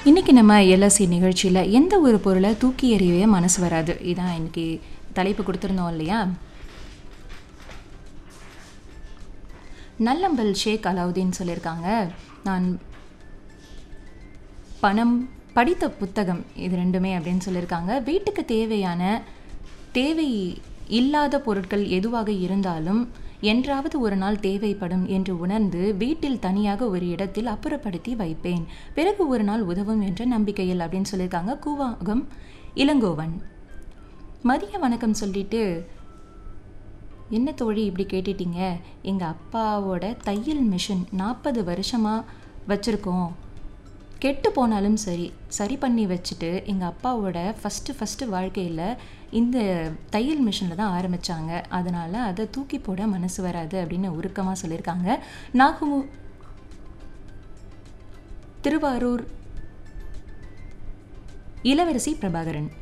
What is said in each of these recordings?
இன்றைக்கி நம்ம எல்எஸ்சி நிகழ்ச்சியில் எந்த ஒரு பொருளை தூக்கி எறியவே மனசு வராது இதான் இன்னைக்கு தலைப்பு கொடுத்துருந்தோம் இல்லையா நல்லம்பல் ஷேக் அலாவுதீன் சொல்லியிருக்காங்க நான் பணம் படித்த புத்தகம் இது ரெண்டுமே அப்படின்னு சொல்லியிருக்காங்க வீட்டுக்கு தேவையான தேவை இல்லாத பொருட்கள் எதுவாக இருந்தாலும் என்றாவது ஒரு நாள் தேவைப்படும் என்று உணர்ந்து வீட்டில் தனியாக ஒரு இடத்தில் அப்புறப்படுத்தி வைப்பேன் பிறகு ஒரு நாள் உதவும் என்ற நம்பிக்கையில் அப்படின்னு சொல்லியிருக்காங்க கூவாகம் இளங்கோவன் மதிய வணக்கம் சொல்லிட்டு என்ன தோழி இப்படி கேட்டுட்டீங்க எங்கள் அப்பாவோட தையல் மிஷின் நாற்பது வருஷமாக வச்சுருக்கோம் கெட்டு போனாலும் சரி சரி பண்ணி வச்சுட்டு எங்கள் அப்பாவோட ஃபஸ்ட்டு ஃபஸ்ட்டு வாழ்க்கையில் இந்த தையல் மிஷினில் தான் ஆரம்பித்தாங்க அதனால் அதை தூக்கி போட மனசு வராது அப்படின்னு உருக்கமாக சொல்லியிருக்காங்க நாகு திருவாரூர் இளவரசி பிரபாகரன்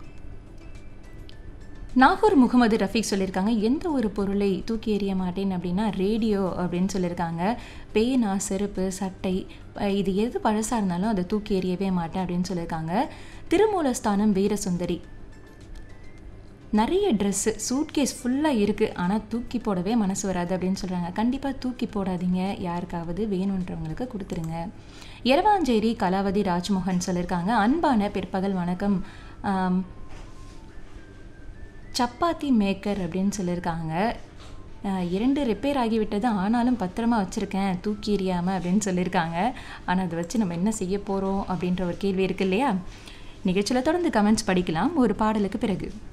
நாகூர் முகமது ரஃபீக் சொல்லியிருக்காங்க எந்த ஒரு பொருளை தூக்கி எறிய மாட்டேன் அப்படின்னா ரேடியோ அப்படின்னு சொல்லியிருக்காங்க பேனா செருப்பு சட்டை அஹ் இது எது பழசாக இருந்தாலும் அதை தூக்கி எறியவே மாட்டேன் அப்படின்னு சொல்லியிருக்காங்க திருமூலஸ்தானம் வீரசுந்தரி நிறைய ட்ரெஸ்ஸு சூட்கேஸ் ஃபுல்லாக இருக்குது ஆனால் தூக்கி போடவே மனசு வராது அப்படின்னு சொல்கிறாங்க கண்டிப்பாக தூக்கி போடாதீங்க யாருக்காவது வேணுன்றவங்களுக்கு கொடுத்துருங்க எரவாஞ்சேரி கலாவதி ராஜ்மோகன் சொல்லியிருக்காங்க அன்பான பிற்பகல் வணக்கம் ஆம், சப்பாத்தி மேக்கர் அப்படின்னு சொல்லியிருக்காங்க அஹ், இரண்டு ரிப்பேர் ஆகிவிட்டது ஆனாலும் பத்திரமா வச்சுருக்கேன் தூக்கி எறியாமல் அப்படின்னு சொல்லியிருக்காங்க ஆனால் அதை வச்சு நம்ம என்ன செய்ய போகிறோம் அப்படின்ற ஒரு கேள்வி இருக்கு இல்லையா நிகழ்ச்சியில் தொடர்ந்து கமெண்ட்ஸ் படிக்கலாம் ஒரு பாடலுக்கு பிறகு